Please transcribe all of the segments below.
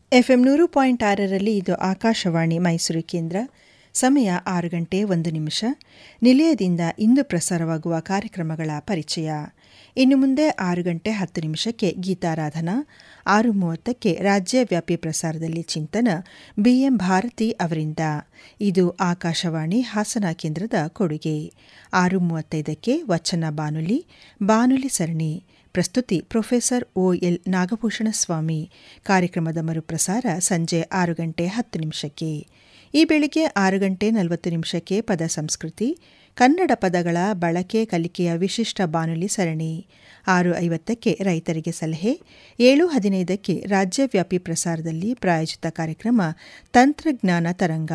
FM ನೂರು point ಆರರಲ್ಲಿ ಇದು ಆಕಾಶವಾಣಿ ಮೈಸೂರು ಕೇಂದ್ರ ಸಮಯ ಆರು ಗಂಟೆ ಒಂದು ನಿಮಿಷ ನಿಲಯದಿಂದ ಇಂದು ಪ್ರಸಾರವಾಗುವ ಕಾರ್ಯಕ್ರಮಗಳ ಪರಿಚಯ ಇನ್ನು ಮುಂದೆ ಆರು ಗಂಟೆ ಹತ್ತು ನಿಮಿಷಕ್ಕೆ ಗೀತಾರಾಧನಾ ಆರು ಮೂವತ್ತಕ್ಕೆ ರಾಜ್ಯವ್ಯಾಪಿ ಪ್ರಸಾರದಲ್ಲಿ ಚಿಂತನ ಬಿಎಂ ಭಾರತಿ ಅವರಿಂದ ಇದು ಆಕಾಶವಾಣಿ ಹಾಸನ ಕೇಂದ್ರದ ಕೊಡುಗೆ ಆರು ಮೂವತ್ತೈದಕ್ಕೆ ವಚನ ಬಾನುಲಿ ಬಾನುಲಿ ಸರಣಿ ಪ್ರಸ್ತುತಿ professor O L Nagabhushana Swamy ಕಾರ್ಯಕ್ರಮದ ಮರುಪ್ರಸಾರ ಸಂಜೆ ಆರು ಗಂಟೆ ಹತ್ತು ನಿಮಿಷಕ್ಕೆ ಈ ಬೆಳಿಗ್ಗೆ ಆರು ಗಂಟೆ ನಲವತ್ತು ನಿಮಿಷಕ್ಕೆ ಪದ ಸಂಸ್ಕೃತಿ ಕನ್ನಡ ಪದಗಳ ಬಳಕೆ ಕಲಿಕೆಯ ವಿಶಿಷ್ಟ ಬಾನುಲಿ ಸರಣಿ ಆರು ಐವತ್ತಕ್ಕೆ ರೈತರಿಗೆ ಸಲಹೆ ಏಳು ಹದಿನೈದಕ್ಕೆ ರಾಜ್ಯವ್ಯಾಪಿ ಪ್ರಸಾರದಲ್ಲಿ ಪ್ರಾಯೋಜಿತ ಕಾರ್ಯಕ್ರಮ ತಂತ್ರಜ್ಞಾನ ತರಂಗ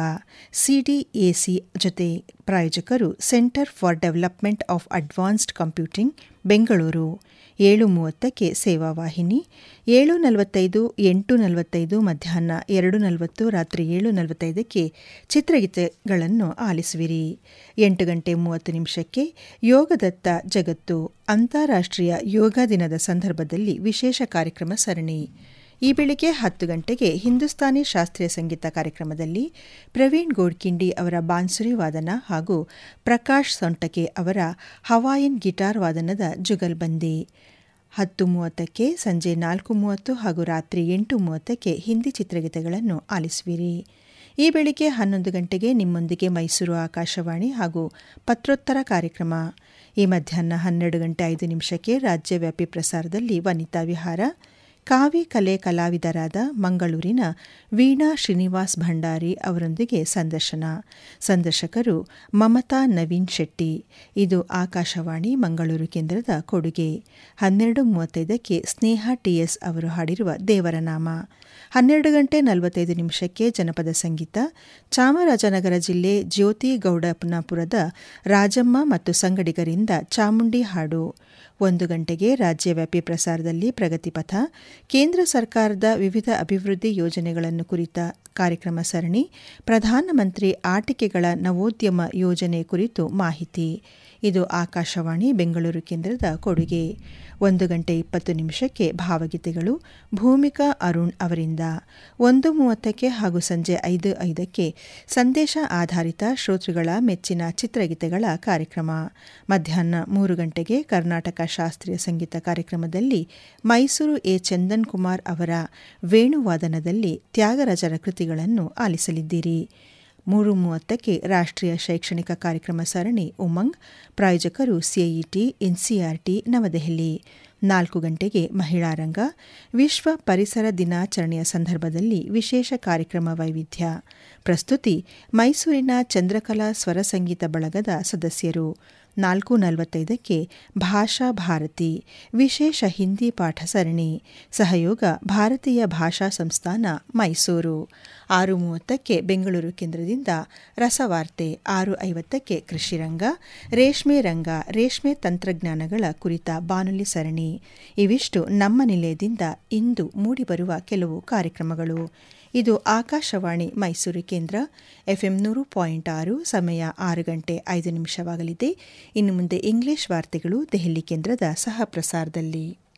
ಸಿಡಿಎಸಿ ಜೊತೆ ಪ್ರಾಯೋಜಕರು centre for development of advanced computing Bengaluru ಏಳು ಮೂವತ್ತಕ್ಕೆ ಸೇವಾ ವಾಹಿನಿ ಏಳು ನಲವತ್ತೈದು ಎಂಟು ನಲವತ್ತೈದು ಮಧ್ಯಾಹ್ನ ಎರಡು ನಲವತ್ತು ರಾತ್ರಿ ಏಳು ನಲವತ್ತೈದಕ್ಕೆ ಚಿತ್ರಗೀತೆಗಳನ್ನು ಆಲಿಸುವಿರಿ ಎಂಟು ಗಂಟೆ ಮೂವತ್ತು ನಿಮಿಷಕ್ಕೆ ಯೋಗದತ್ತ ಜಗತ್ತು ಅಂತಾರಾಷ್ಟ್ರೀಯ ಯೋಗ ದಿನದ ಸಂದರ್ಭದಲ್ಲಿ ವಿಶೇಷ ಕಾರ್ಯಕ್ರಮ ಸರಣಿ ಈ ಬೆಳಿಗ್ಗೆ ಹತ್ತು ಗಂಟೆಗೆ ಹಿಂದೂಸ್ತಾನಿ ಶಾಸ್ತ್ರೀಯ ಸಂಗೀತ ಕಾರ್ಯಕ್ರಮದಲ್ಲಿ ಪ್ರವೀಣ್ ಗೋಡ್ಕಿಂಡಿ ಅವರ ಬಾನ್ಸುರಿ ವಾದನ ಹಾಗೂ ಪ್ರಕಾಶ್ ಸೊಂಟಕೆ ಅವರ ಹವಾಯನ್ ಗಿಟಾರ್ ವಾದನದ ಜುಗಲ್ಬಂದಿ ಹತ್ತು ಮೂವತ್ತಕ್ಕೆ ಸಂಜೆ ನಾಲ್ಕು ಮೂವತ್ತು ಹಾಗೂ ರಾತ್ರಿ ಎಂಟು ಮೂವತ್ತಕ್ಕೆ ಹಿಂದಿ ಚಿತ್ರಗೀತೆಗಳನ್ನು ಆಲಿಸುವಿರಿ ಈ ಬೆಳಿಗ್ಗೆ ಹನ್ನೊಂದು ಗಂಟೆಗೆ ನಿಮ್ಮೊಂದಿಗೆ ಮೈಸೂರು ಆಕಾಶವಾಣಿ ಹಾಗೂ ಪತ್ರೋತ್ತರ ಕಾರ್ಯಕ್ರಮ ಈ ಮಧ್ಯಾಹ್ನ ಹನ್ನೆರಡು ಗಂಟೆ ಐದು ನಿಮಿಷಕ್ಕೆ ರಾಜ್ಯವ್ಯಾಪಿ ಪ್ರಸಾರದಲ್ಲಿ ವನಿತಾ ವಿಹಾರ ಕಾವಿ ಕಲೆ ಕಲಾವಿದರಾದ ಮಂಗಳೂರಿನ ವೀಣಾ ಶ್ರೀನಿವಾಸ್ ಭಂಡಾರಿ ಅವರೊಂದಿಗೆ ಸಂದರ್ಶನ ಸಂದರ್ಶಕರು ಮಮತಾ ನವೀನ್ ಶೆಟ್ಟಿ ಇದು ಆಕಾಶವಾಣಿ ಮಂಗಳೂರು ಕೇಂದ್ರದ ಕೊಡುಗೆ ಹನ್ನೆರಡು ಮೂವತ್ತೈದಕ್ಕೆ ಸ್ನೇಹ ಟಿಎಸ್ ಅವರು ಹಾಡಿರುವ ದೇವರ ನಾಮ ಹನ್ನೆರಡು ಗಂಟೆ ನಲವತ್ತೈದು ನಿಮಿಷಕ್ಕೆ ಜನಪದ ಸಂಗೀತ ಚಾಮರಾಜನಗರ ಜಿಲ್ಲೆ ಜ್ಯೋತಿ ಗೌಡಪ್ಪನಾಪುರದ ರಾಜಮ್ಮ ಮತ್ತು ಸಂಗಡಿಗರಿಂದ ಚಾಮುಂಡಿ ಹಾಡು ಒಂದು ಗಂಟೆಗೆ ರಾಜ್ಯವ್ಯಾಪಿ ಪ್ರಸಾರದಲ್ಲಿ ಪ್ರಗತಿಪಥ ಕೇಂದ್ರ ಸರ್ಕಾರದ ವಿವಿಧ ಅಭಿವೃದ್ಧಿ ಯೋಜನೆಗಳನ್ನು ಕುರಿತ ಕಾರ್ಯಕ್ರಮ ಸರಣಿ ಪ್ರಧಾನಮಂತ್ರಿ ಆಟಿಕೆಗಳ ನವೋದ್ಯಮ ಯೋಜನೆ ಕುರಿತು ಮಾಹಿತಿ ಇದು ಆಕಾಶವಾಣಿ ಬೆಂಗಳೂರು ಕೇಂದ್ರದ ಕೊಡುಗೆ ಒಂದು ಗಂಟೆ ಇಪ್ಪತ್ತು ನಿಮಿಷಕ್ಕೆ ಭಾವಗೀತೆಗಳು ಭೂಮಿಕಾ ಅರುಣ್ ಅವರಿಂದ ಒಂದು ಮೂವತ್ತಕ್ಕೆ ಹಾಗೂ ಸಂಜೆ ಐದು ಐದಕ್ಕೆ ಸಂದೇಶ ಆಧಾರಿತ ಶ್ರೋತೃಗಳ ಮೆಚ್ಚಿನ ಚಿತ್ರಗೀತೆಗಳ ಕಾರ್ಯಕ್ರಮ ಮಧ್ಯಾಹ್ನ ಮೂರು ಗಂಟೆಗೆ ಕರ್ನಾಟಕ ಶಾಸ್ತ್ರೀಯ ಸಂಗೀತ ಕಾರ್ಯಕ್ರಮದಲ್ಲಿ ಮೈಸೂರು ಎ ಚಂದನ್ ಕುಮಾರ್ ಅವರ ವೇಣುವಾದನದಲ್ಲಿ ತ್ಯಾಗರಾಜರ ಕೃತಿಗಳನ್ನು ಆಲಿಸಲಿದ್ದೀರಿ ಮೂರು ಮೂವತ್ತಕ್ಕೆ ರಾಷ್ಟ್ರೀಯ ಶೈಕ್ಷಣಿಕ ಕಾರ್ಯಕ್ರಮ ಸರಣಿ ಉಮಂಗ್ ಪ್ರಾಯೋಜಕರು ಸಿಐಇಟಿ ಎನ್ಸಿಆರ್ಟಿ ನವದೆಹಲಿ ನಾಲ್ಕು ಗಂಟೆಗೆ ಮಹಿಳಾ ರಂಗ ವಿಶ್ವ ಪರಿಸರ ದಿನಾಚರಣೆಯ ಸಂದರ್ಭದಲ್ಲಿ ವಿಶೇಷ ಕಾರ್ಯಕ್ರಮ ವೈವಿಧ್ಯ ಪ್ರಸ್ತುತಿ ಮೈಸೂರಿನ ಚಂದ್ರಕಲಾ ಸ್ವರ ಸಂಗೀತ ಬಳಗದ ಸದಸ್ಯರು ನಾಲ್ಕು ನಲವತ್ತೈದಕ್ಕೆ ಭಾಷಾ ಭಾರತಿ ವಿಶೇಷ ಹಿಂದಿ ಪಾಠ ಸರಣಿ ಸಹಯೋಗ ಭಾರತೀಯ ಭಾಷಾ ಸಂಸ್ಥಾನ ಮೈಸೂರು ಆರು ಮೂವತ್ತಕ್ಕೆ ಬೆಂಗಳೂರು ಕೇಂದ್ರದಿಂದ ರಸವಾರ್ತೆ ಆರು ಐವತ್ತಕ್ಕೆ ಕೃಷಿರಂಗ ರೇಷ್ಮೆ ರಂಗ ರೇಷ್ಮೆ ತಂತ್ರಜ್ಞಾನಗಳ ಕುರಿತ ಬಾನುಲಿ ಸರಣಿ ಇವಿಷ್ಟು ನಮ್ಮ ನಿಲಯದಿಂದ ಇಂದು ಮೂಡಿಬರುವ ಕೆಲವು ಕಾರ್ಯಕ್ರಮಗಳು ಇದು ಆಕಾಶವಾಣಿ ಮೈಸೂರು ಕೇಂದ್ರ ಎಫ್ಎಂ ನೂರು ಪಾಯಿಂಟ್ ಆರು ಸಮಯ ಆರು ಗಂಟೆ ಐದು ನಿಮಿಷವಾಗಲಿದೆ ಇನ್ನು ಮುಂದೆ ಇಂಗ್ಲಿಷ್ ವಾರ್ತೆಗಳು ದೆಹಲಿ ಕೇಂದ್ರದ ಸಹ ಪ್ರಸಾರದಲ್ಲಿ